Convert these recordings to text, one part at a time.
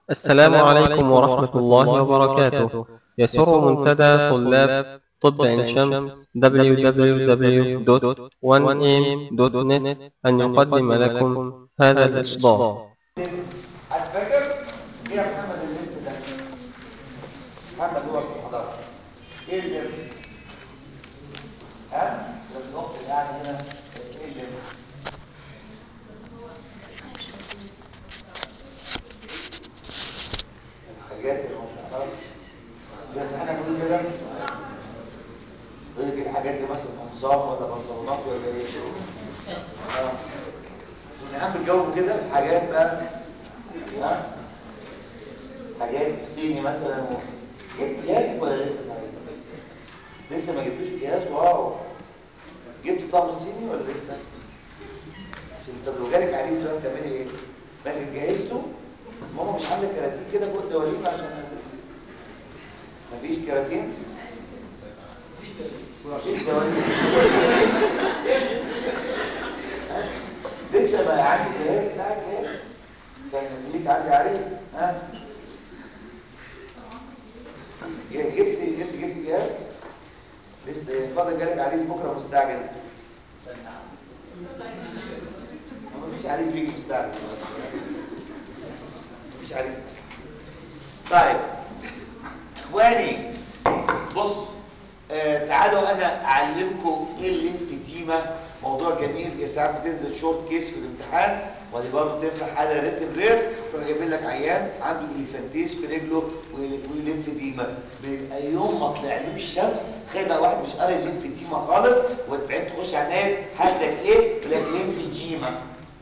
السلام عليكم ورحمة الله وبركاته يسر منتدى طلاب طب عين شمس www.1am.net أن يقدم لكم هذا الإصدار على فاكر ايه يا محمد اللي انت ده محمد هو في الحضاره ايه اللي ها لما الاخت اللي قاعده هنا ايه اللي الحاجات اللي ما تعرفش زي ما احنا بنقول كده يقول لك الحاجات دي مثلا انظام ولا بنطلونات ولا ايه اه نعم الجو كده الحاجات بقى ها حاجات صيني مثلا و... جبت قياسك ولا لسه صحيح لسه ما جبتوش قياس واو جبت طعم الصيني ولا لسه عشان طب لو جالك عريس بقى بتعملي ايه لكن جهزته ماما مش عندك كراتين كده فوق الدواليب عشان مفيش كراتين مفيش دواليب لسه ما عندي جهاز بتاعك جهاز كان ليك عندي عريس ها جبت جبت جبت جهاز لسه فاضل جالك عريس بكره مستعجل مفيش عريس بيجي مستعجل مفيش عريس طيب اخواني بص آه تعالوا انا اعلمكم ايه الليمفيديما موضوع جميل ساعات بتنزل شورت كيس في الامتحان ودي برضه تنفع حاله ريتم رير تروح جايبين لك عيان عنده اليفانتيس في رجله والليمفيديما بيبقى يوم ما طلعلوش الشمس تخيل بقى واحد مش قاري الليمفيديما خالص وبعدين تخش على النايت حالتك ايه؟ يقول لك ليمفيديما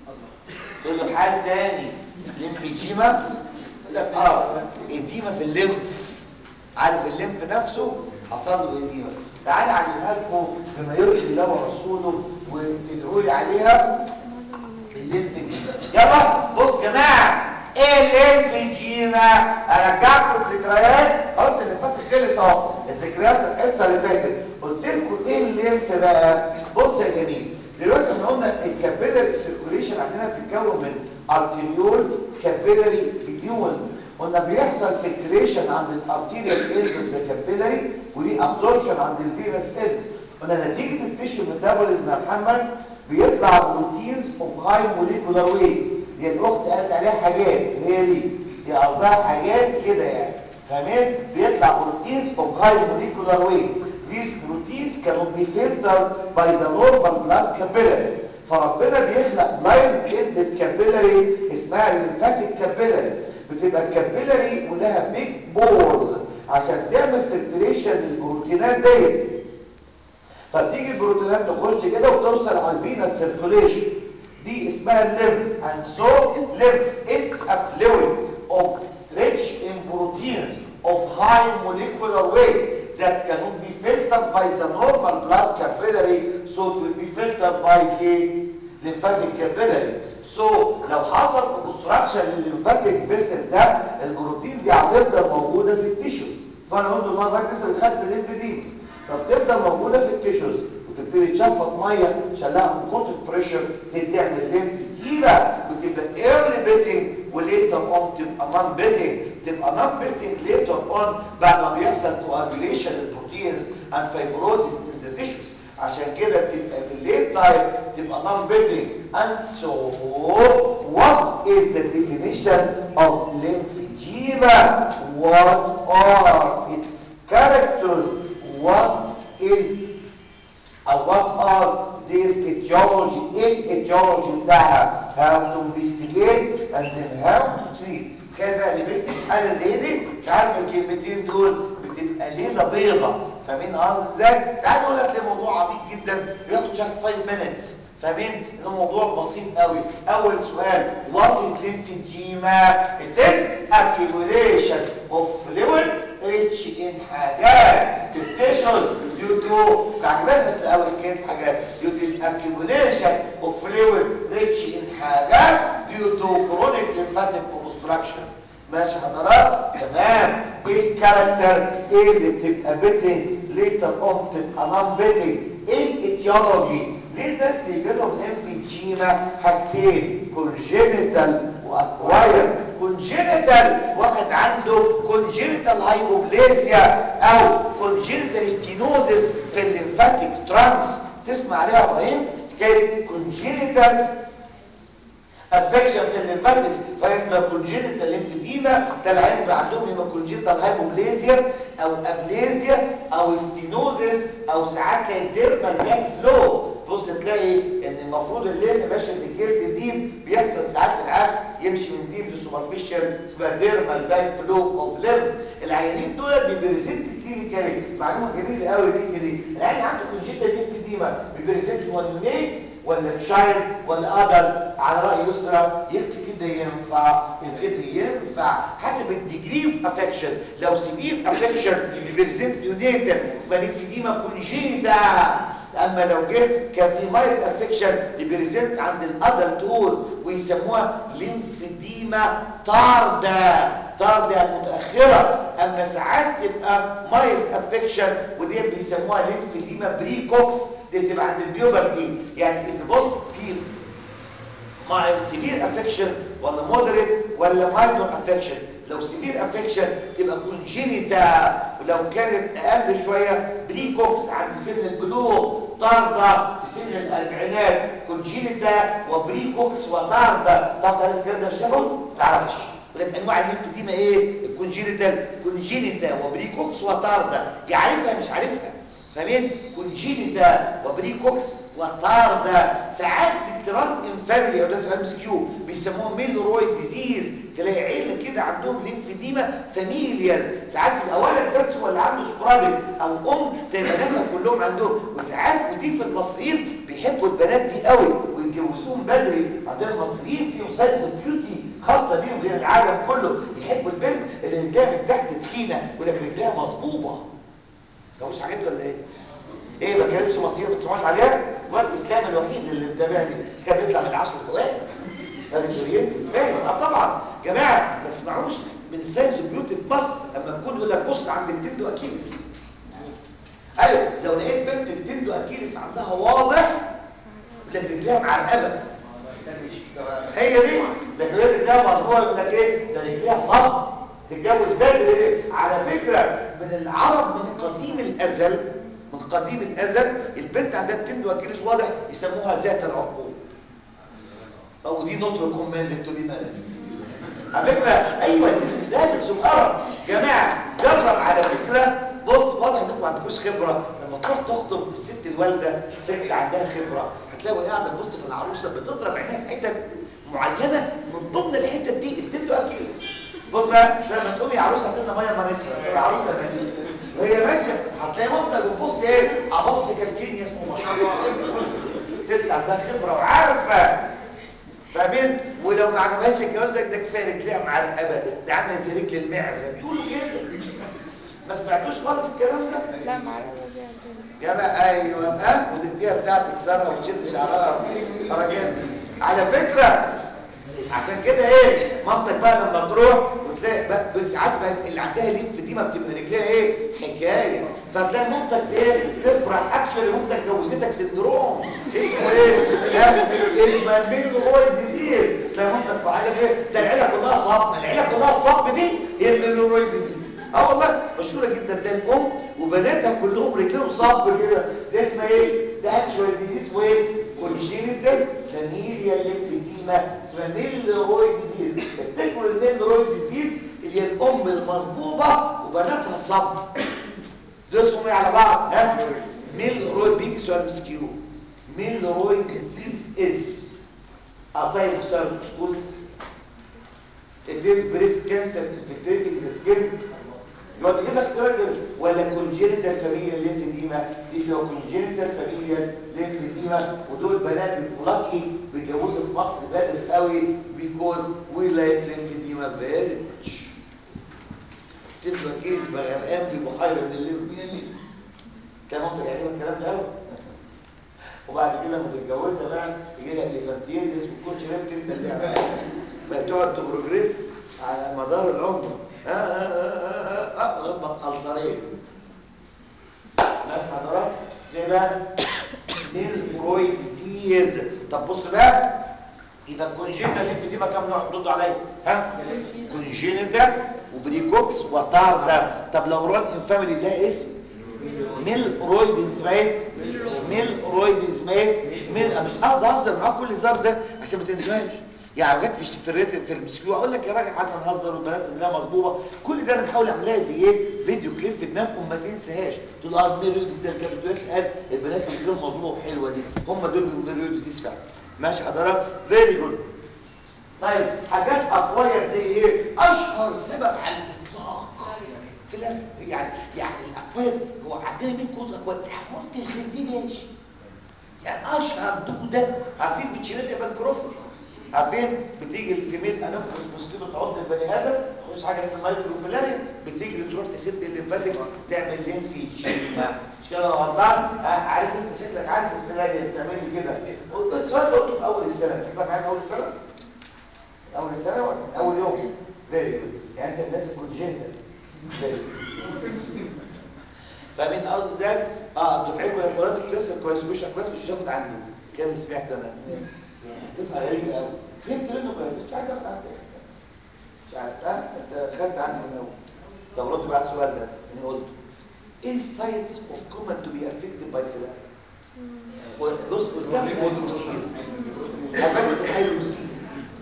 تقول له حال تاني ليمفيديما يقول لك اه اديما في الليمف عارف الليمف نفسه حصل له اديما تعالى اعلمها لكم بما يرضي الله ورسوله وتدعوا لي عليها الليمفيديما يلا بص يا جماعه ايه الليمفيديما ارجعكم الذكريات خلاص اللي فات خلص اهو الذكريات الحصه اللي فاتت قلت لكم ايه الليمف بقى بص يا جميل دلوقتي احنا قلنا الكابيلاري سيركوليشن عندنا بتتكون من ارتريول كابيلاري فينيول قلنا بيحصل فلتريشن عند الارتيريال اند اوف ذا كابيلاري ودي ابزوربشن عند الفينس اند قلنا نتيجه التيشو ميتابوليزم يا محمد بيطلع بروتينز اوف هاي موليكولار ويت هي الاخت قالت عليها حاجات هي دي دي قصدها حاجات كده يعني فاهمين بيطلع بروتينز اوف هاي موليكولار ويت these proteins cannot be filtered by the normal blood capillary فربنا بيخلق لاين اند كابيلاري اسمها الليمفاتيك كابيلاري بتبقى الكابيلاري ولها بيج بورز عشان تعمل فلتريشن للبروتينات ديت فتيجي البروتينات تخش كده وتوصل على الفينا سيركوليشن دي اسمها الليمف and so lymph is a fluid of rich in proteins of high molecular weight that cannot be filtered by the normal blood capillary so it will be filtered by the lymphatic capillary so لو حصل obstruction للليمفاتيك فيسل ده البروتين دي هتفضل موجوده في التيشوز فانا قلت المره اللي لسه بتخدم الليمف دي فبتفضل موجوده في التيشوز وتبتدي تشفط ميه عشان لها كونتنت بريشر تعمل ليمف كتيره وتبقى ايرلي بيتنج وليتر اون تبقى نون بيتنج تبقى نون بيتنج ليتر اون بعد ما بيحصل كواجوليشن للبروتينز اند فايبروزيس ان ذا تيشوز عشان كده بتبقى في الليت تايم تبقى نون بيتنج and so what is the definition of lymphedema what are its characters what is uh, what are their etiology ايه etiology بتاعها how to investigate and then how to treat تخيل بقى اللي بيسمع حاله زي دي مش عارف الكلمتين دول بتبقى ليله بيضه فاهمين قصدي ازاي؟ تعالوا نقول لك ده موضوع عميق جدا بياخد شكل 5 minutes فاهمين؟ ده موضوع بسيط قوي اول سؤال what is lymphedema it is accumulation of fluid rich in حاجات في التيشوز due to عجبان بس الاول كانت حاجات due to accumulation of fluid rich in حاجات due to chronic lymphatic obstruction ماشي حضرات تمام ايه الكاركتر ايه اللي بتبقى بيتنج ليتر اون تبقى نون بيتنج ايه الاتيولوجي ليه الناس بيجي لهم انفيجيما حاجتين كونجينيتال واكواير كونجينيتال واحد عنده كونجينيتال هايبوبليسيا او كونجينيتال ستينوزس في الليمفاتيك ترانكس تسمع عليها ابراهيم حكايه كونجينيتال افكشن في الليمفاتكس فاسمها كونجينيتال ليمفيديما ده العيان بيبقى عندهم يبقى كونجينيتال هايبوبليزيا او ابليزيا او ستينوزس او ساعات تلاقي ديرمال باك فلو بص تلاقي ان المفروض الليم ماشي من الجلد ديب بيحصل ساعات العكس يمشي من ديب لسوبرفيشال اسمها ديرمال باك فلو اوف ليم العيانين دول بيبريزنت كلينيكالي معلومه جميله قوي دي دي العيان عنده كونجينيتال ليمفيديما بيبريزنت وان ميت ولا تشايلد ولا ادل على راي يسرى يكتب كده ينفع وكده ينفع حسب الديجري اوف افكشن لو سيفير افكشن بيبريزنت يونيتال اسمها ليمفيديما كونجينيتا اما لو جه كان في مايل افكشن بيبريزنت عند الادلت دول ويسموها ليمفيديما طارده طارده متاخره اما ساعات تبقى مايل افكشن ودي بيسموها ليمفيديما بريكوكس دي بتبقى عند البيوبرتي يعني اذا بص في مع سيفير افكشن ولا مودريت ولا مايلد افكشن لو سيفير افكشن تبقى كونجينيتا ولو كانت اقل شويه بريكوكس عند سن البلوغ طارده في سن الاربعينات كونجينيتا وبريكوكس وطارده تعرف تعرف الكلام ده شبه تعرفش ولكن انواع الليمفديما ايه الكونجينيتال كونجينيتا وبريكوكس وطارده يعرفها مش عارفها فاهمين كونجينيتا وبريكوكس وطارده ساعات بالتران ان فاميلي او ده سؤال مسكيو بيسموه ميلرويد ديزيز تلاقي عيله كده عندهم ليمفيديما فاميليال ساعات يبقى ولد بس هو اللي عنده سبرادل او ام تلاقي بناتها كلهم عندهم وساعات ودي في المصريين بيحبوا البنات دي قوي ويتجوزوهم بدري عندنا المصريين فيهم سايز بيوتي خاصه بيهم غير العالم كله يحبوا البنت اللي رجلها من تحت تخينه ولكن رجلها مظبوطه ده مش حاجات ولا ايه ايه ما كانتش مصريه ما بتسمعوش عليها الواد الاسلام الوحيد اللي متابعني مش كان بيطلع من 10 اوائل فالجريين فاهم اه طبعا جماعه ما تسمعوش من الساينس بيوتي في مصر لما تكون يقول لك بص عند التندو اكيلس ايوه لو لقيت بنت التندو اكيلس عندها واضح لكن رجليها معرقبه هي دي لكن رجليها مظبوطه يقول لك ايه ده رجليها صف تتجوز بدري ليه على فكره من العرب من قديم الازل من قديم الازل البنت عندها التندو اكيلس واضح يسموها ذات العقول او دي نوت ريكومندد تو بي مارد على فكره ايوه دي ذات سبحان جماعه جرب على فكره بص واضح انكم ما عندكوش خبره لما تروح تخطب الست الوالده الست اللي عندها خبره هتلاقي وهي قاعده تبص في العروسه بتضرب عينيها في حتت معينه من ضمن الحتت دي التندو اكيلس بص بقى لما تقومي عروسه هتلنا ميه ما نشرب العروسه ماشيه وهي ماشيه هتلاقي مامتك بتبص ايه ابص كالكينيا اسمه ما شاء الله ست عندها خبره وعارفه فاهمين ولو ما عجبهاش الجواز ده ده كفايه رجليها مع الابد ده عامله زي رجل المعزه بيقولوا كده ما سمعتوش خالص الكلام ده لا معرفة يا بقى ايوه ها وتديها بتاع تكسرها وتشد شعرها حركات على فكره عشان كده ايه مامتك بقى لما تروح وتلاقي بقى ساعات بقى اللي عندها ليف دي ما بتبقى رجليها ايه حكايه فتلاقي مامتك ايه تفرح اكشولي مامتك جوزتك سندروم اسمه ايه ها اسمه ميلرويد ديزيز تلاقي مامتك فرحانه ايه ده العيله كلها صب العيله كلها الصب دي هي الميلرويد ديزيز اه والله مشهوره جدا ده الام وبناتها كلهم رجلهم صب كده ده اسمها ايه ده اكشولي ديزيز اسمه ايه كونجينيتال فاميليا ليمفيديما اسمها ميلرويد ديزيز افتكروا الميلرويد ديزيز اللي هي الام المصبوبه وبناتها صب دول اسمهم ايه على بعض ها ميلرويد بيجي سؤال مسكيو ميلرويد ديزيز از اطيب سؤال سكولز It is breast cancer infiltrating the skin يقعد يجيب لك راجل ولا كونجينيتال فاميليا ليمفيديما دي فيها كونجينيتال فاميليا ليمفيديما ودول بنات بيبقوا لاكي بيتجوزوا في مصر بدري قوي بيكوز وي لايك ليمفيديما فيري ماتش تبقى كيس بغرقان في بحيره من الليمف كان منطق يعجبك الكلام ده قوي وبعد كده لما تتجوزها بقى يجي لك ليفانتيز اسمه كوتش ريبت انت اللي عملها بقى تقعد تبروجريس على مدار العمر ها ها ها ها لغايه ما تقلصرين ناس حضرات زي بقى ميلرويد ديزيز طب بص بقى يبقى كونجينيتال ليمفيديما كام نوع ردوا عليا ها كونجينيتال وبريكوكس وطاردا طب لو ران انفاميلي لها اسم ميل رويد اسمها ايه ميل رويد اسمها ايه ميل أنا مش قصدي اهزر معاك كل الهزار ده عشان ما تنساهاش يعني جت في في الريت في المسكيو اقول لك يا راجل قعدنا نهزر والبنات كلها مظبوطه كل ده انا بحاول اعملها زي ايه فيديو كليب في دماغك وما تنساهاش تقول اه ميل رويد ده كانت بتسال البنات اللي كلهم مظبوطه وحلوه دي هم دول ميل رويد ديزيز فعلا ماشي حضرتك فيري جود طيب حاجات اقوية زي ايه اشهر سبب على الاطلاق في الأرض. يعني يعني الاكواد هو عندنا مين كوز اكواد منتج دي ماشي يعني اشهر دوده عارفين بتشيلات بانكروفر عارفين بتيجي الفيميل انوفوس مسلمة عض البني ادم تخش حاجه اسمها مايكروفيلاري بتيجي تروح تسد الليمفاتكس تعمل ليمفيجيما مش كده يا غلطان آه، عارف انت شكلك عارف الفيلاري بتعمل لي كده السؤال ده قلته في اول السنه كده معايا في اول السنه اول السنه ولا اول يوم فيري جود يعني انت الناس الكونجنتال فاهمين قصدي ازاي اه دفعتكم لما ولاد الكلاس الكويس مش كويس مش هاخد عنده كان سمعت انا تبقى غريبه قوي فهمت منه كويس مش عايز اخد عنده مش عارف اه انت خدت عنه من الاول طب رد بقى على السؤال ده انا قلت ايه السايتس اوف كومن تو بي افكتد باي فيلر بص قدام الهيدروسيل هتفكر الهيدروسيل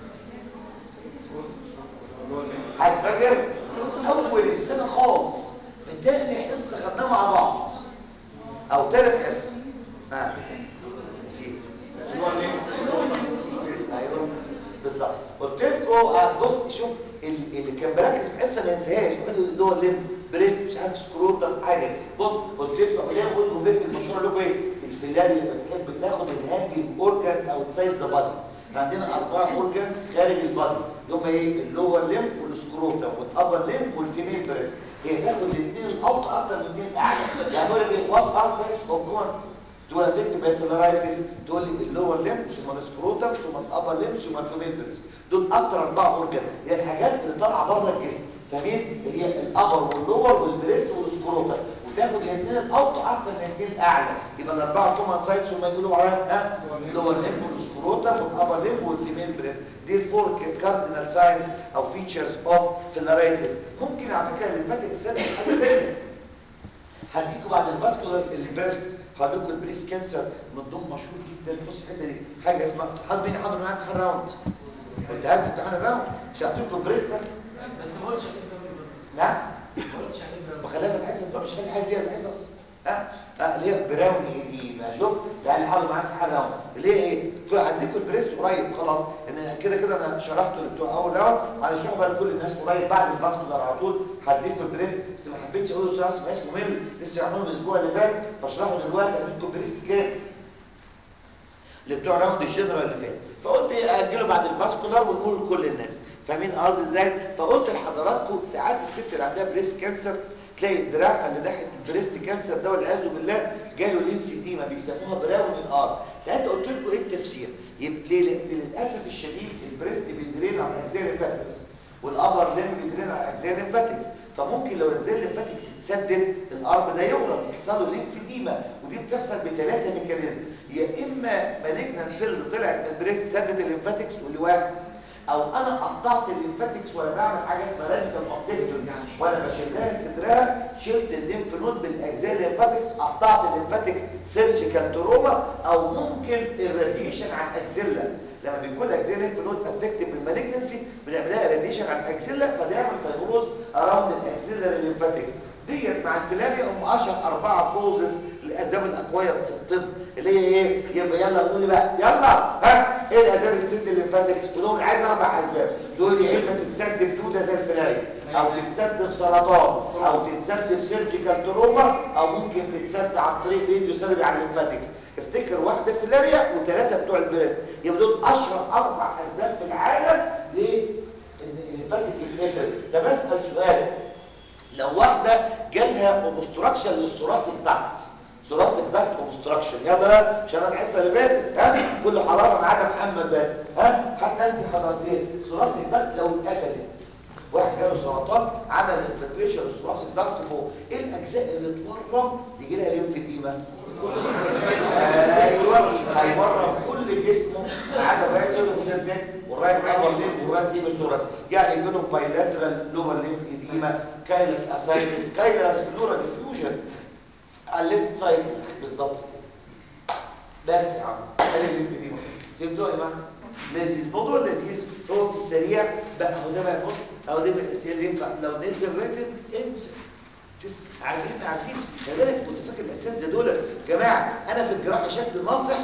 هتفكر اول السنه خالص في تاني حصه خدناها مع بعض او تالت حصه ها نسيت ايوه بالظبط قلت لكم آه، بص شوف ال- اللي كان بركز في الحصه ما ينساهاش اللي هو الليم بريست مش عارف سكروتال حاجه بص قلت لكم ليه قلت لكم بيت المشهور لكم ايه الفلاري اللي بتحب تاخد الهانجنج اورجان او تسايد ذا بادي عندنا اربعه اورجان خارج البادي اللي هم ايه اللور ليم والسكروتال والابر ليم والفيميل بريست هي تاخد الاثنين الاوطى اكتر من الاثنين الاعلى يعني بقول لك ايه وات ار سايز اوف كون تقول افكت بيتولارايسيس تقول لي اللور ليم ثم السكروتم ثم الابر ليم ثم الفيميل دول اكتر اربعه اورجان هي الحاجات اللي طالعه بره الجسم فاهمين اللي هي الابر واللور والبريست والسكروتم وتاخد الاثنين الاوطى اكتر من الاثنين الاعلى يبقى الاربعه كومن سايتس هم يقولوا عليها ها اللور ليم والسكروتم والابر ليم والفيميل بريست دي الفور كاردينال ساينز او فيتشرز اوف فيلارايسيس ممكن على فكره اللي فاتت السنه حاجه ثانيه هديكوا بعد الفاسكولار البريست هديكوا البريست كانسر من ضمن مشهور جدا بص الحته دي حاجه اسمها حد مين حاضر معايا امتحان راوند انت عارف امتحان الراوند مش هديكوا بريست بس ما قلتش نعم ما قلتش عليه وخليها في الحصص بقى مش خلي حاجه فيها الحصص ها ها اللي هي براوني دي بقى شوف يعني حاضر معاك امتحان راوند اللي هي ايه هديكوا البريست قريب خلاص ان كده كده انا شرحته لبتوع اول راوند هنشرحه بقى لكل الناس قريب بعد الفاسكولار على طول هديكوا البريست بس ما حبيتش اقوله بسرعه ما بقاش ممل لسه عاملينه الاسبوع اللي فات بشرحه دلوقتي هديكوا البريست كام اللي بتوع راوند الجنرال اللي فات فقلت ايه اجله بعد الفاسكولار ونقول لكل الناس فاهمين قصدي ازاي فقلت لحضراتكم ساعات الست اللي عندها بريست كانسر تلاقي الدراع اللي ناحيه البريست كانسر ده والعياذ بالله جاله ليمفيديما بيسموها براوني ار ساعتها قلت لكم ايه التفسير يبقى ليه لأن للاسف الشديد البريست بيدرين على الاجزاء الليمفاتكس والابر ليم بيدرين على الاجزاء الليمفاتكس فممكن لو الاجزاء الليمفاتكس تسدد الارم ده يغرق يحصل له ليمفيديما ودي بتحصل بثلاثه ميكانيزم يا اما مالجنان سيلز طلعت من البريست سدت الليمفاتكس واللي واحد او انا قطعت الليمفاتكس وانا بعمل حاجه اسمها راديكال اوبتكتومي وانا بشيل لها صدرها شلت الليمف نود بالاجزاء الليمفاتكس قطعت الليمفاتكس سيرجيكال تروما او ممكن الراديشن على الاكسيلا لما بيكون اجزاء الليمف نود افكتد بالمالجنسي بنعملها راديشن على الاكسيلا فبيعمل فيبروز اراوند الاكسيلا الليمفاتكس ديت مع الفلاريا هم اشهر اربعه كوزز لاسباب الاكواير في الطب اللي هي ايه يبقى يلا قولوا لي بقى يلا ها ايه الاسباب اللي بتسد الليمفاتكس كلهم عايز اربع اسباب دول يا اما تتسد بتوده زي الفلاريا او تتسد بسرطان او تتسد بسيرجيكال تروما او ممكن تتسد عن طريق راديو سيربي على الليمفاتكس افتكر واحده فيلاريا وثلاثه بتوع البريست يبقى دول اشهر اربع اسباب في العالم ليه الليمفاتيك انهبيتور طب اسال سؤال لو واحدة جالها اوبستراكشن للثراسي بتاعت ثراسي بتاعت اوبستراكشن يا بقى عشان انا الحصه اللي فاتت ها كل حراره ما عدا محمد بس ها حتى انت حضرت ايه ثراسي بتاعت لو اتقفلت واحد جاله سرطان عمل انفلتريشن للثراسي بتاعت فوق ايه الاجزاء اللي اتورم يجي لها ليمفيديما ايوه هيورم كل جسمه ما عدا بقى يقدر ليفت نيك والرايت ابر ليمب والرايت هيب الثوركس يعني يجي لهم بايلاترال لور ليمب اديما كايلس اسايتس كايلس بلورال ديفيوجن على الليفت سايد بالظبط بس يا عم ادي الليمف دي فهمتوا يا جماعه لذيذ موضوع لذيذ هو في السريع بقى هو ده بقى بص هو ده من الاسئله اللي ينفع لو نزل ريتد انسى شوف عارفين احنا عارفين خلي بالك كنت فاكر الاساتذه دول يا جماعه انا في الجراحه شكل ناصح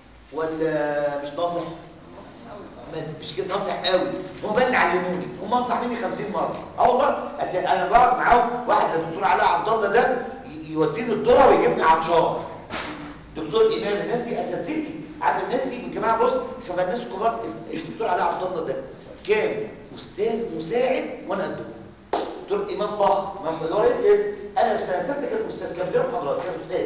ولا مش ناصح ما- مش كده ناصح قوي هم بقى اللي علموني هم انصح مني 50 مره اه والله أس- انا بقعد معاهم واحد زي الدكتور علاء عبد الله ده ي- يوديني الذره ويجيبني عطشان دكتور امام الناس دي اساتذتي عارف الناس دي من جماعه بص شبه الناس الكبار الدكتور علاء عبد الله ده كان استاذ مساعد وانا الدكتور دكتور امام فخر امام اللي هو رئيس إيه؟ انا في سنه سته كان استاذ كان بيدرب محاضرات كان استاذ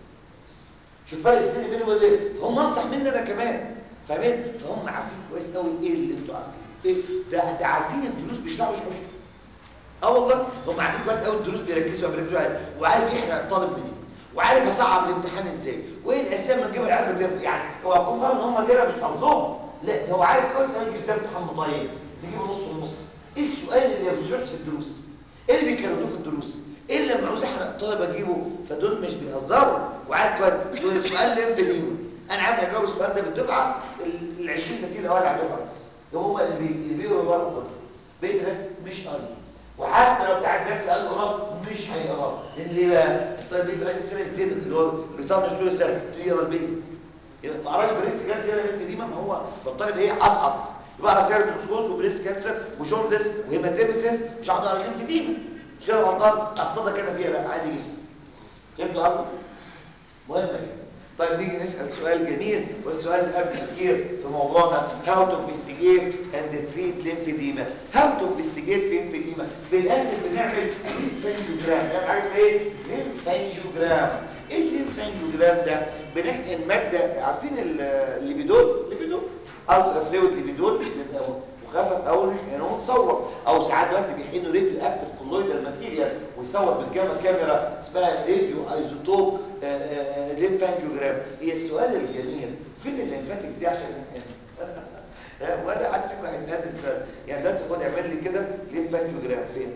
شوف فرق السن بيني وبين إيه؟ هم انصح مني انا كمان فاهمين فهم عارفين كويس قوي ايه اللي انتوا عارفينه ايه ده ده عارفين الدروس بيشرحوا مش مش اه والله هم عارفين كويس قوي الدروس بيركزوا بيركزوا عليها وعارف يحرق الطالب منين وعارف اصعب الامتحان ازاي وايه الاسئله اللي نجيبها العيال بتدرس يعني هو يكون فاهم ان هم كده مش حافظهم لا ده هو عارف كويس قوي يجيب ازاي امتحان مطيب يجيبه نص ونص ايه السؤال اللي ما بيشرحش في الدروس ايه اللي بيكرروه في الدروس ايه اللي لما عاوز احرق الطالب اجيبه فدول مش بيهزروا وعارف كويس دول السؤال اللي في اليوم انا عارف اجاوب السؤال ده بالدفعه ال 20 نتيجه الاول على الدفعه ده هم اللي بي- اللي بيقروا ورا كله بقيت الناس مش قاري وحتى لو بتاع الدرس قال غلط مش هيقرا لان ليه بقى الطالب بيبقى في سنه زياده اللي هو بيطنش طول السنه يبتدي يقرا البيز يبقى ما قراش بريس كانسر يا دي ما هو الطالب ايه اسقط يبقى قرا سيرتوسكوز وبريس كانسر وجوندس وهيماتيمسيس مش هقدر اقرا ليمفيديما مش كده غلطان اصلا كده فيها بقى عادي جدا فهمتوا قصدي مهم جدا طيب نيجي نسأل سؤال جميل والسؤال اللي قبل الأخير في موضوعنا how to investigate and treat lymphedema how to investigate lymphedema بالآخر بنعمل lymphangiograph يعني عايز ايه lymphangiograph ايه الليمفانجيوجرام ده بنحقن مادة عارفين ال- الليبيدول الليبيدول الترا فلويد ليبيدول بيبقى مخفف او نحقنه ونصور او ساعات دلوقتي بيحقنوا راديو اكتف كولويدال ماتيريال ويصور بالجاما كاميرا اسمها راديو ايزوتوب ليمفانجيوجرام هي السؤال الجميل فين الليمفاتيك دي عشان نحقنها ولا حد فيكم هيسالني السؤال يعني دلوقتي خد اعمل لي كده ليمفانجيوجرام فين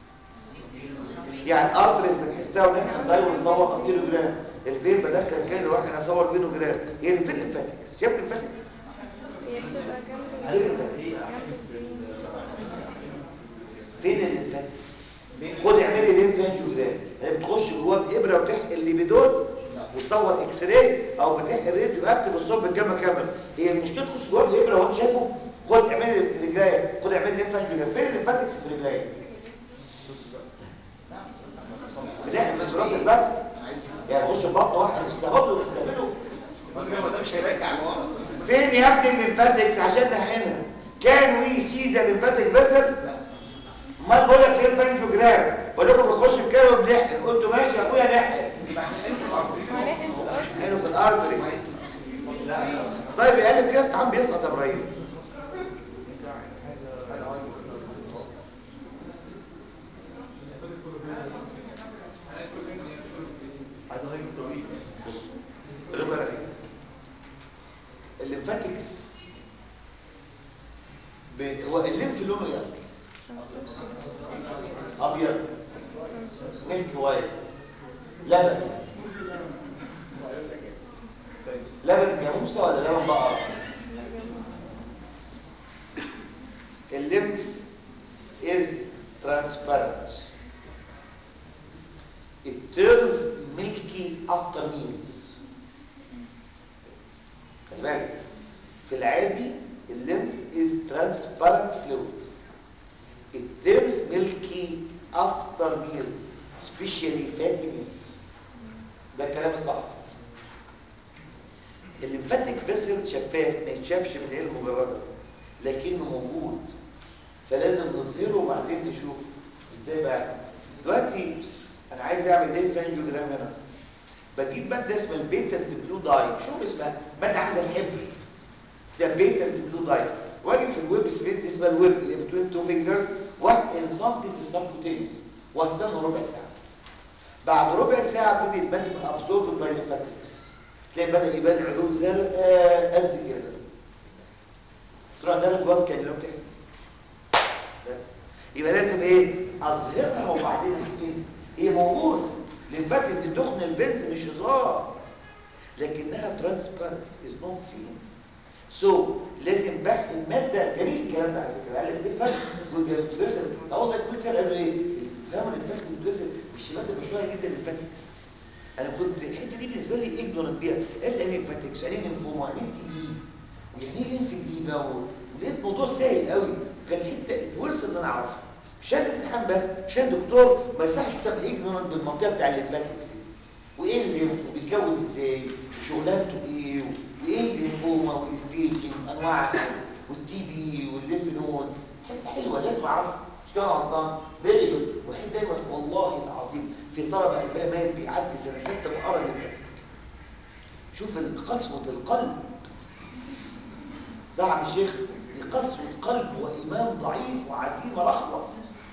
يعني الارتريز بنحسها ونحن دايما نصور كيلو جرام الفين بدخل كيلو واحد اصور بينه جرام هي فين الليمفاتكس شايف الليمفاتكس هي بتبقى جنب أيوة. جنب الفين فين الليمفاتكس خد اعملي ليمفانجيوجرام يعني بتخش جواه بابره وتحقن الليبيدول وتصور اكس راي او بتحقن راديو اكتف وتصور بالجاما كاميرا هي المشكله تخش جواه بابره وانت شايفه خد اعملي رجليه خد اعملي ليمفانجيوجرام فين الليمفاتكس في رجليه بنحقن من راس البطن يعني خش بطن واحد يستغله ويستعمله فين يا ابني الليمفاتكس عشان نحقنها كان وي سي ذا ليمفاتيك فيسل ما بقول لك ليه بانجوجرام بقول لكم بنخش بكده وبنحقن قلت ماشي يا اخويا نحقن هنحقن في الارض حلو في الارتري طيب يقلب كده الطعام بيسقط يا ابراهيم بص قول لكم على حاجه الليمفاتكس ب- هو الليمف لونه ايه اصلا ابيض ميلك وايت لبن لبن جاموسه ولا لبن بقره الليمف is transparent it turns milky after meals خلي بالك في العادي الليمف is transparent fluid it turns milky after meals especially fatty meals ده الكلام الصح الليمفاتيك فيسل شفاف ما يتشافش من العين المجرده لكنه موجود فلازم نظهره وبعدين نشوف ازاي بقى دلوقتي بس، انا عايز اعمل ايه فانجيوجرام هنا بجيب ماده اسمها البيتنت بلو داي شو اسمها ماده عامله الحبر ده بيتنت بلو داي واجي في الويب سبيس اسمها الويب اللي بتوين تو فينجرز واحقن سنتي في السبكوتينيوس واستنى ربع ساعه بعد ربع ساعه ابتدي الماده تبقى ابزورب باي الليمفاتكس تلاقي بدا يبان علوم زرقاء قد كده تروح داخل جوه كان لهم تحت بس يبقى لازم ايه اظهرها وبعدين احكي هي موجوده للباتز الدخن البنز مش هزار لكنها ترانسبيرنت از نوت سين سو لازم بحث الماده جميل الكلام ده على فكره قال لك ايه الفرق واليوتريسل اول ما يكون سال قال له ايه فاهم الفرق واليوتريسل مش ماده مشهوره جدا للفاتكس انا كنت الحته دي بالنسبه لي اجنورنت بيها عرفت يعني ايه الفاتكس يعني ايه لينفوما يعني ايه تي بي ويعني ايه لينفيديما ولقيت الموضوع سهل قوي كان حته اتورث ان انا اعرفها عشان الامتحان بس عشان الدكتور ما يصحش تبقى اجنورنت بالمنطقه بتاع الليمفاتكس وايه الليمف وبيتكون ازاي وشغلانته ايه وايه الليمفوما والستيجنج انواع والتي بي والليمف نودز حته حلوه لازم اعرفها مش كده غلطان فيري جود واحد دايما والله العظيم في طلبه قلبها مات بيعدي سنه سته بقرا الليمفاتيك شوف قسوه القلب زعم الشيخ دي قسوه قلب وايمان ضعيف وعزيمه رخوه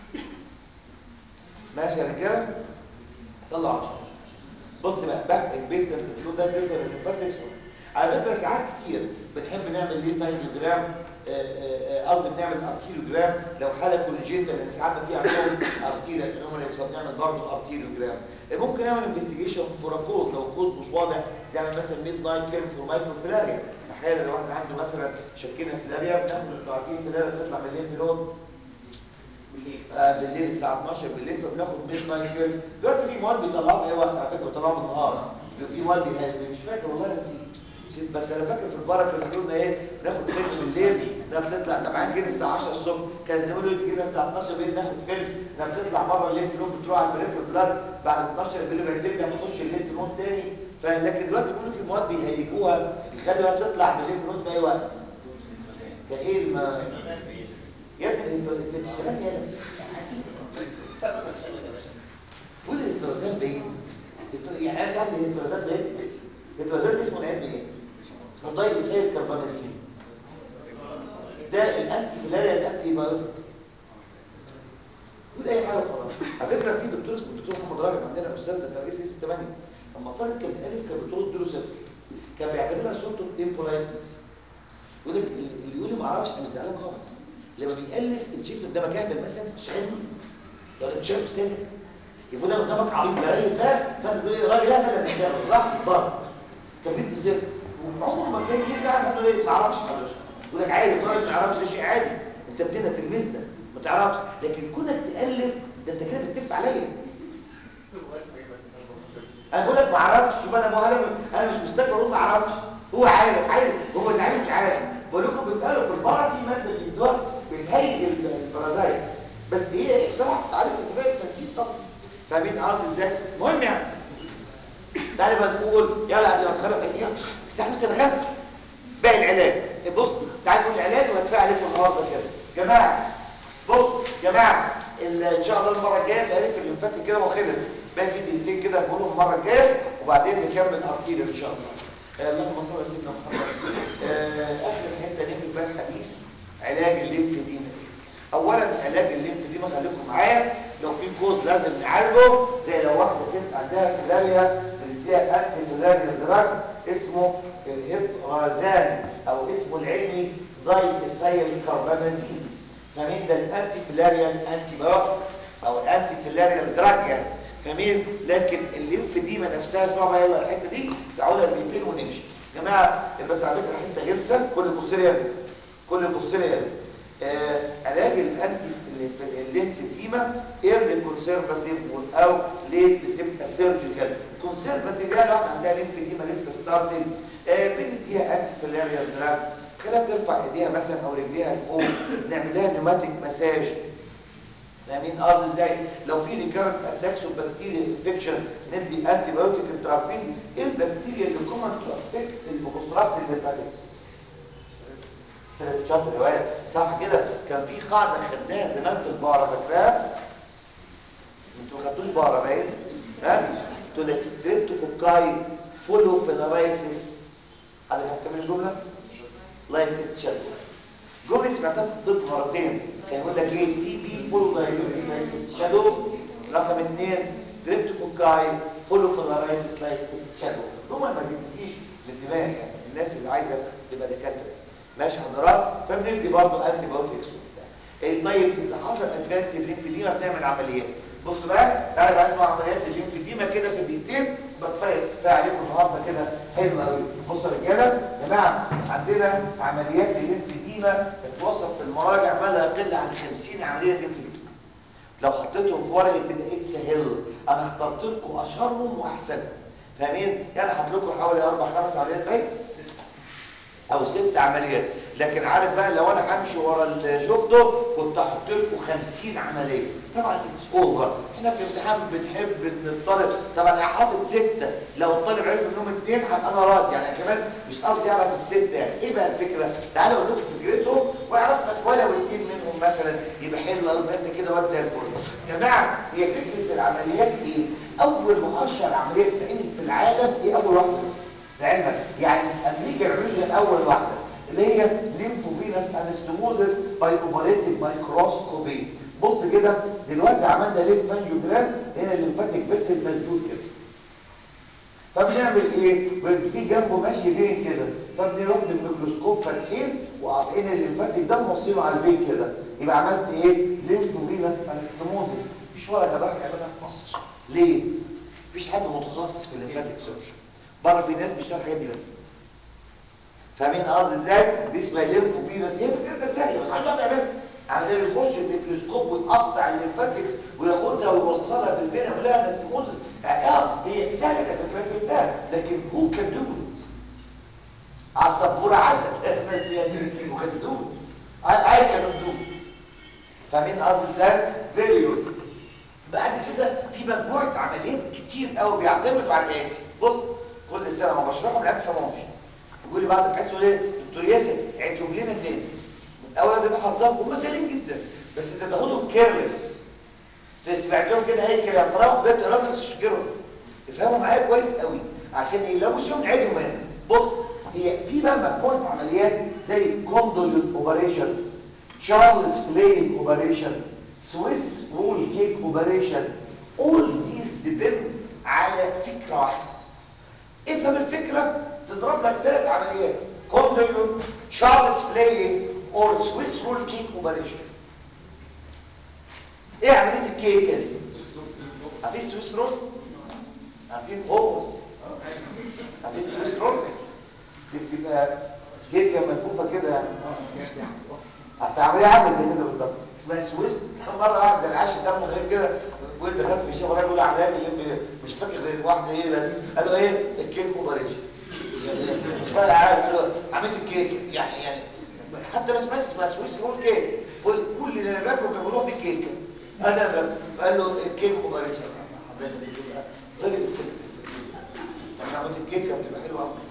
ماشي يا رجاله صلوا على الرسول بص بقى بقى البيت ده الفلو ده تظهر الليمفاتكس على فكره ساعات كتير بنحب نعمل ليه فانجيوجرام قصدي بنعمل ارتيريوجرام لو حاله كوليجيتا لان ساعات في عندهم ارتيريا انوماليز فبنعمل برضه ارتيريوجرام ممكن نعمل انفستيجيشن فور كوز لو كوز مش واضح زي مثلا ميد نايت فيلم فور مايكرو فيلاريا احيانا لو واحد عنده مثلا شكينا فيلاريا بناخد انتوا عارفين فيلاريا بتطلع من الليمف نود آه بالليل الساعه 12 بالليل فبناخد ميد نايت فيلم دلوقتي في مواد بيطلعوها في اي وقت على فكره بيطلعوها بالنهار في مواد مش فاكر والله أنا نسيت نسيت بس انا فاكر في البركه اللي قلنا ايه ناخد فيلم بالليل ده بتطلع طبعا جينا الساعه 10 الصبح كان زمان يقول تجينا الساعه 12 بالليل ناخد فيلم ده بتطلع بره الليل في نوم بتروح على البريف بلاد بعد 12 بالليل بنتبدا نخش الليل في نوم تاني فلكن دلوقتي بيقولوا في مواد بيهيجوها بيخلوها تطلع بالليل في نوم في اي وقت ده ايه الم... يا ابني انت انت السلام يا ابني قول الاسترازات بعيد يعني انا عندي الاسترازات بعيد الاسترازات اسمه العلم ايه اسمه ضيق سيد كربامازين ده الانتي فيلاريا الانتي بايوتيك قول اي حاجه خلاص على فكره في دكتور اسمه الدكتور محمد راغب عندنا استاذ ده كان رئيس اسم 8 لما طالب كان الف كان بترد له صفر كان بيعتبرها صورته امبولايتنس يقول لك اللي يقول لي ما اعرفش انا مش زعلان خالص لما بيالف انت شايف قدامك اهبل مثلا تشعله لو انت شايف استاذ يفضل قدامك عريض بلاقي ده فانت تقول راجل اهبل مش داخل صح بره كان في صفر وعمره ما كان يزعل هتقول ايه ما اعرفش حضرتك يقول لك عادي طالب ما يعرفش ده شيء عادي انت ابتدى تلميذ ده ما تعرفش لكن كونك تالف ده انت كده بتتف عليا انا بقول لك ما اعرفش يبقى انا مهلم انا مش مستكبر اقول ما اعرفش هو عارف عارف هو زعيم مش عارف بقول لكم بيسالوا في البره في ماده بيدوها بتهيج البرازيت بس هي ايه بصراحه بتعرف ازاي التنسيق طبعا فاهمين قصدي ازاي المهم يعني تعالى بقى نقول يلا قبل ما نخرج ايديها الساعه 5 باقي العلاج بص تعالى نقول العلاج وهدفع عليكم النهارده كده جماعه بص جماعه ان شاء الله المره الجايه بقى في الليمفاتيك كده وخلص بقى في دقيقتين كده نقولهم المره الجايه وبعدين نكمل ارتيريا ان شاء الله آه اللهم صل على سيدنا محمد آه اخر حته نقفل بقى الحديث علاج الليمفيديما اولا علاج الليمفيديما خليكم معايا لو في كوز لازم نعالجه زي لو واحده ست عندها فيلاريا بنديها انتي فيلاريا دراج اسمه الهيبرازان او اسمه العلمي دايكسايل كاربامازين فمين ده الانتي فيلاريال انتي بايوتيك او الانتي فيلاريال دراج يعني فمين لكن الليمفيديما نفسها اسمعوا بقى يلا الحته دي تعالوا دقيقتين ونمشي يا جماعه بس على فكره حته غلسه كل بصيريا كل بصيريا آه علاج الانتي الليمفيديما ايرلي كونسرفاتيف او ليه بتبقى سيرجيكال كونسرفاتيف يعني واحده عندها ليمفيديما لسه ستارتنج آه بنديها انتي فيلاريال دراج خليها ترفع ايديها مثلا او رجليها لفوق نعمل لها نيوماتيك مساج فاهمين قصدي ازاي لو في ريكارنت اتاكس وبكتيريا انفكشن ندي انتي بايوتيك انتوا عارفين ايه البكتيريا اللي كومن تو افكت المبصرات الليمفاتكس شاطر يا ولد صح كده كان في قاعده خدناها زمان في البقره فاكراها انتوا ما خدتوش بقره باين ها تو لك ستريبتوكوكاي فولو فينرايسيس حد هتكمل الجمله لايك اتس شادو جمله سمعتها في الطب مرتين كان يقول لك ايه تي بي فولو فينرايسيس شادو رقم اثنين ستريبتوكوكاي فولو فينرايسيس لايك اتس شادو جمله ما تجيش من الدماغ يعني الناس اللي عايزه تبقى دكاتره ماشي حضرتك فبندي برضه انتي بايوتكس وبتاع إيه طيب اذا حصل ادفانس الليمفيديما بنعمل عمليات بص بقى تعالى بقى اسمع عمليات الليمفيديما كده في دقيقتين بتفيص كفايه عليكم النهارده كده حلو قوي بصوا يا رجاله يا جماعه عندنا عمليات الليمفيديما تتوصف في المراجع ما لا يقل عن 50 عمليه ليمفيديما لو حطيتهم في ورقه تبقى اتسهل انا اخترت لكم اشهرهم واحسنهم فاهمين يعني هحط لكم حوالي اربع خمس عمليات باين او ست عمليات لكن عارف بقى لو انا همشي ورا اللي شفته كنت احط لكم 50 عمليه طبعا اتس اوفر احنا في الامتحان بنحب ان الطالب طبعا انا حاطط سته لو الطالب عرف انهم اثنين هبقى انا راضي يعني كمان مش قصدي اعرف السته يعني ايه بقى الفكره تعالوا اقول لكم فكرتهم واعرف لك ولو اثنين منهم مثلا يبقى حلو قوي انت كده واد زي الفل يا جماعه هي فكره العمليات ايه اول واشهر عمليات في العالم ايه اول واحده بس لعلمك يعني امريكا يعملوا اول واحده اللي هي ليمفوفينس انستموزس باي اوبريتنج مايكروسكوبي بص كده دلوقتي عملنا ليف فانجيوجرام هنا الليمفاتيك بس المسدود كده فبنعمل ايه في جنبه ماشي فين كده فبنروح بالميكروسكوب فاتحين وقاطعين الليمفاتيك ده موصينه على الفين كده يبقى عملت ايه ليمفوفينس انستموزس مفيش ولا جراح يعملها في مصر ليه مفيش حد متخصص في الليمفاتيك سيرجن بره في ناس بيشتغل الحاجات دي بس فاهمين قصدي ازاي دي اسمها ليمفوفينس هي فكرتها سهله بس عشان تعملها عندنا يخش الميكروسكوب ويقطع الليمفاتكس وياخدها ويوصلها بالفينا ولا انستموزس اه هي سهله كفكره ده لكن هو كان دو على السبوره عسل بس يعني هو كان دو اي كان دو فاهمين قصدي ازاي فيري جود بعد كده في مجموعه عمليات كتير قوي بيعتمدوا على الاتي بص كل سنه ما بشرحهم لا بفهمهمش يقول لي بعد الحصه يقول ايه دكتور ياسر عيدهم لنا تاني اولا ده بحظهم هم سهلين جدا بس انت تاخدهم كيرلس تسمعتهم كده اي كلام تروح بيت تقرا تشجرهم افهموا معايا كويس قوي عشان ايه لو مش يوم نعيدهم هنا بص هي في بقى مجموعه عمليات زي كوندوليوت اوبريشن تشارلز فلينج اوبريشن سويس رول كيك اوبريشن all these depend على فكره واحده افهم الفكره تضرب لك ثلاث عمليات كوندوليوت تشارلز فلينج اور سويس رول كيك اوبريشن ايه عمليه الكيك دي عارفين سويس رول عارفين هوموس عارفين سويس رول دي بتبقى كيكه ملفوفه كده يعني اصل عمليه عامله زي كده بالظبط اسمها سويس مره واحد زي العاشر دمه غير كده وانت خدت في شيء وراجل يقول عمليات اللي مش فاكر غير واحده ايه بس قالوا ايه الكيك اوبريشن مش فاكر عارف قالوا عمليه الكيك يعني يعني حتى بس بس اسمها سويس رول كيك كل كل اللي انا باكله بيعملوه في كيكه هذا قال له الكيك اوبريشن غير الفكره احنا عملت الكيكه بتبقى حلوه قوي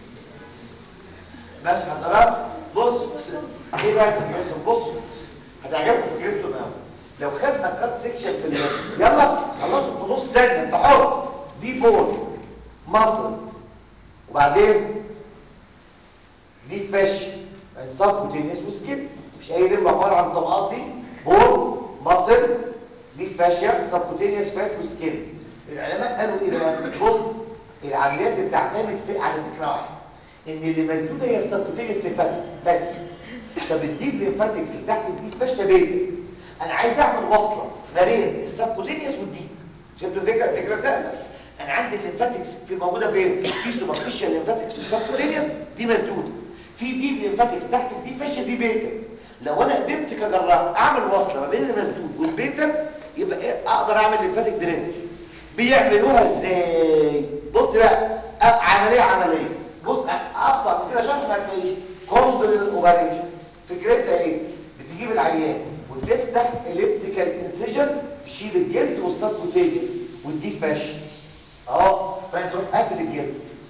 ماشي حضرتك بص ايه بقى فكرتهم بص هتعجبكم فكرتهم قوي لو خدنا كات سيكشن في الليل يلا خلصوا في نص ثانيه انت حر دي بول مصر وبعدين دي فش انصاف وتنس وسكين مش اي لمبه عباره عن طبقات دي بول مصر دي فاشيا سبكوتينيوس فات وسكين العلماء قالوا ايه بقى بص العمليات دي بتعتمد على فكره واحده ان اللي مسدوده هي السبكوتينيوس ليمفاتكس بس طب الديب ليمفاتكس اللي تحت الديب فاشيه بيت انا عايز اعمل وصله ما بين السبكوتينيوس والديب شفتوا الفكره الفكره سهله انا عندي الليمفاتكس في موجوده فين في سوبرفيشال ليمفاتكس في السبكوتينيوس دي مسدوده في ديب ليمفاتكس تحت الديب فاشيه دي بيتا لو انا قدرت كجراح اعمل وصله ما بين المسدود والبيتا يبقى إيه اقدر اعمل ليمفاتيك درينج بيعملوها ازاي بص بقى عمليه عمليه بص افضل من كده شرح ما تلاقيش كوندولين اوبريشن فكرتها ايه بتجيب العيان وتفتح اليبتيكال انسيجن تشيل الجلد والسبكوتينيوس وتديه فش اهو فانت تروح قافل الجلد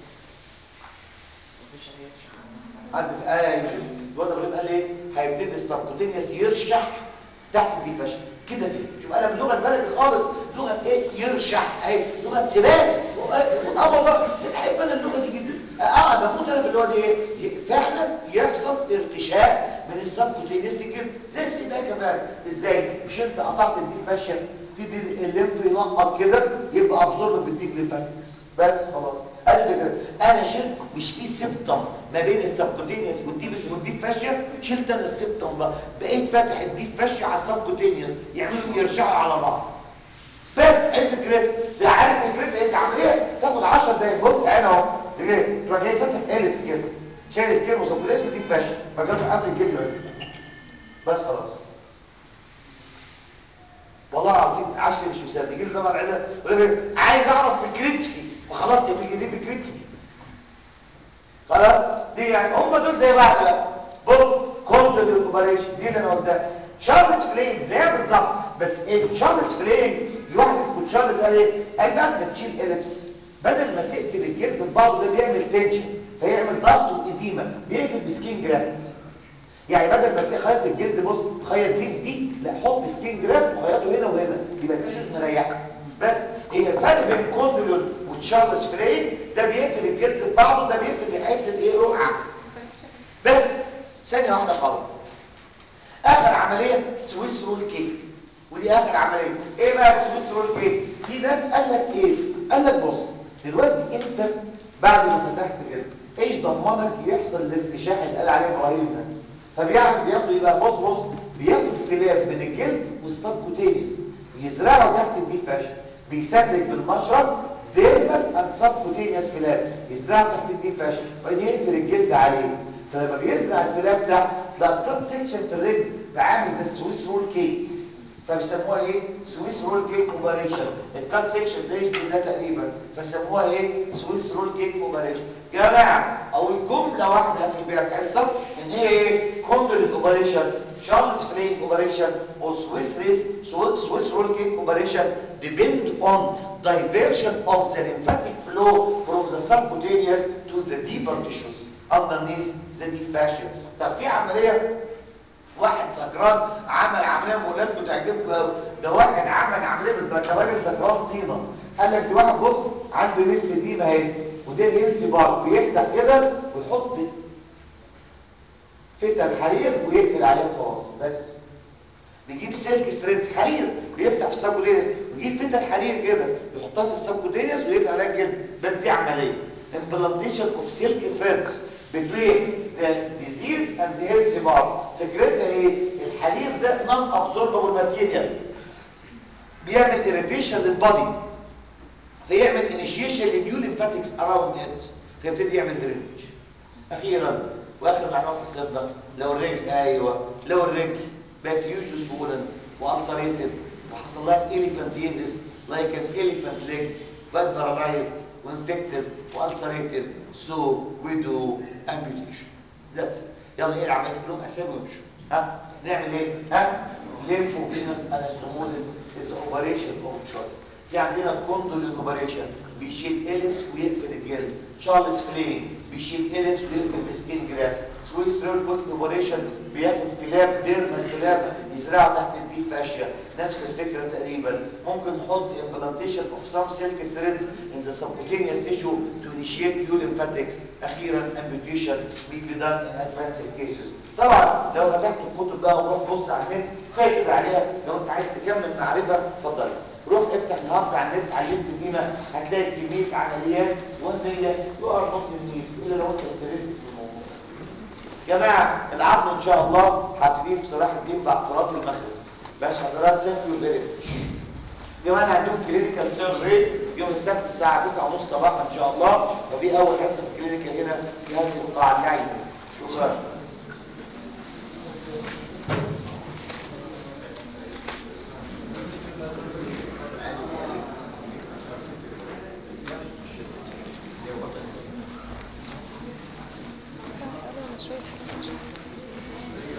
حد في ايه الواد ابراهيم قال ايه هيبتدي السبكوتينيوس يرشح تحت دي فش كده في شوف انا باللغه البلدي خالص لغه ايه يرشح اهي لغه سباق اه والله احب انا اللغه دي جدا اه بموت انا في اللغه دي ايه فعلا يحصل ارتشاح من السبكوتينيوس الجلد زي السباق كمان ازاي مش انت قطعت الديك فاشيه تدي الليمف ينقط كده يبقى ابزورب بالديك ليمفاتكس بس خلاص ادي فكره انا شلت مش في سبتم ما بين السبكوتينيوس والديب اسمه الديب فاشيا شلت انا السبتم بقى بقيت فاتح الديب فاشيا على السبكوتينيوس يعملوا يرجعوا على بعض بس ايه فكرة ده عارف فكرتها ايه عمليه تاخد 10 دقايق بص عين اهو ليه تروح جاي فاتح اليبس كده شايل سكين وسبكوتينيوس وديب فاشيا فجاه قبل الجلد بس بس خلاص والله العظيم عشري مش مصدق يجي له طبعا العيله يقول لك عايز اعرف فكرتي وخلاص يا بيجي دي فكرتي خلاص دي يعني هم دول زي بعض بقى بص كونتر اوبريشن دي اللي انا قلتها شارلز فلينج زيها بالظبط بس ايه شارلز فلينج في واحد اسمه تشارلز قال ايه قال بعد ما تشيل اليبس بدل ما تقفل الجلد ببعضه ده بيعمل تنشن فيعمل ضغط واديمه بيقفل بسكين جرافت يعني بدل ما تخيط الجلد بص تخيط دي في دي لا حط سكين جرافت وخيطه هنا وهنا يبقى التيشيرت مريحه بس هي الفرق بين كوندولون وتشارلز فلينج ده بيقفل الجلد ببعضه ده بيقفل حته الايه رقعه بس ثانيه واحده خالص اخر عمليه سويس رول كيك ودي اخر عمليه ايه بقى السويس رول كيك في ناس قال لك ايه قال لك بص دلوقتي انت بعد ما فتحت كده ايش ضمنك يحصل الارتشاح اللي قال عليه ابراهيم ده فبيعمل بياخدوا يبقى بص بص بياخد اختلاف بين الجلد والسبكوتينيوس يزرعه تحت الديب فاشن بيسلك بالمشرب ديرمال اند سبكوتينيوس فلاب يزرعه تحت الديب فاشن وبعدين يقفل الجلد عليه فلما بيزرع الفلاب تحت تلاقي كات سيكشن في الرجل بعامل زي السويس رول كيك فبيسموها ايه سويس رول كيك اوبريشن الكات سيكشن ده يشبه ده تقريبا فسموها ايه سويس رول كيك اوبريشن يا جماعه او جمله واحده في البيع الحصه ان هي ايه كوندوليت اوبريشن شارلز فلينج اوبريشن او سويس ريس سويس رول كيك اوبريشن depend on diversion of the lymphatic flow from the subcutaneous to the deeper tissues underneath the deep fascia طب في عمليه واحد سكران عمل عمليه مولات بتعجبكم قوي ده واحد عمل عمليه بتبقى راجل سكران طينه قال لك دي واحد بص عنده مثل دي اهي ودي الهيلثي بار بيفتح كده ويحط فتل حرير ويقفل عليها خلاص بس بيجيب سلك ستريتس حرير بيفتح في السبكودينيس ويجيب فتل حرير كده يحطها في السبكودينيس ويقفل عليها الجلد بس دي عمليه implantation of silk threads between the disease and the healthy bar فكرتها ايه الحرير ده non absorbable material بيعمل irritation للبادي فيعمل initiation للنيو lymphatics around it فيبتدي يعمل drainage اخيرا واخر معلومه في الصيدله لو الرجل ايوه لو الرجل بقت يوجد سهولا وانصريتد وحصل لها اليفانتيزيس لايك ان اليفانت ليج بقت بارالايزد وانفكتد والسريتد سو ويدو امبيوتيشن ذاتس يلا ايه العمليه كلهم اسامي وامشوا ها نعمل ايه ها ليمفوفينس انستوموزيس از اوبريشن اوف تشويس في عندنا كوندول اوبريشن بيشيل اليبس ويقفل الجلد تشارلز فلين بيشيل اليبس ويقفل السكين جراف سويس ريل كوت اوبريشن بياخد فلاب ديرمال فلاب يزرعه تحت الديب فاشيا نفس الفكره تقريبا ممكن نحط implantation of some silk threads in the subcutaneous tissue to initiate new lymphatics اخيرا amputation may be done in advanced cases طبعا لو فتحت الكتب بقى وروح بص على النت كفايه كده عليها لو انت عايز تكمل معرفه اتفضل روح افتح النهارده على النت على اللينك دينا هتلاقي كميه عمليات وهميه يقع بطن النيل الا لو انت انترست في الموضوع جماعه العظم ان شاء الله هبتدي في صلاح الدين بعد صلاه المغرب باش حضرات سافروا البلد جماعه انا عندهم كلينيكال سيرفي يوم السبت الساعه 9:30 صباحا ان شاء الله ودي اول حصه في الكلينيكال هنا في هذه القاعه اللعيبه شكرا هسأله على شوية حاجات مش عارفة.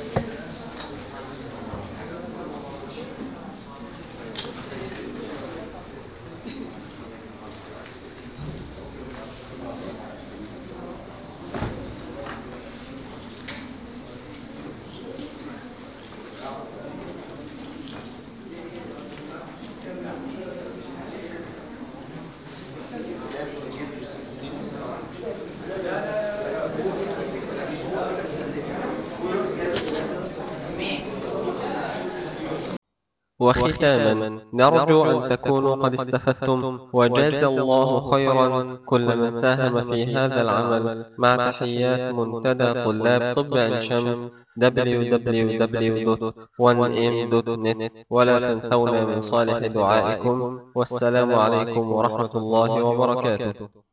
وختاما نرجو أن تكونوا قد استفدتم وجاز الله خيرا كل من ساهم في هذا العمل مع تحيات منتدى طلاب طب عين شمس www.1m.net ولا تنسونا من صالح دعائكم والسلام عليكم ورحمة الله وبركاته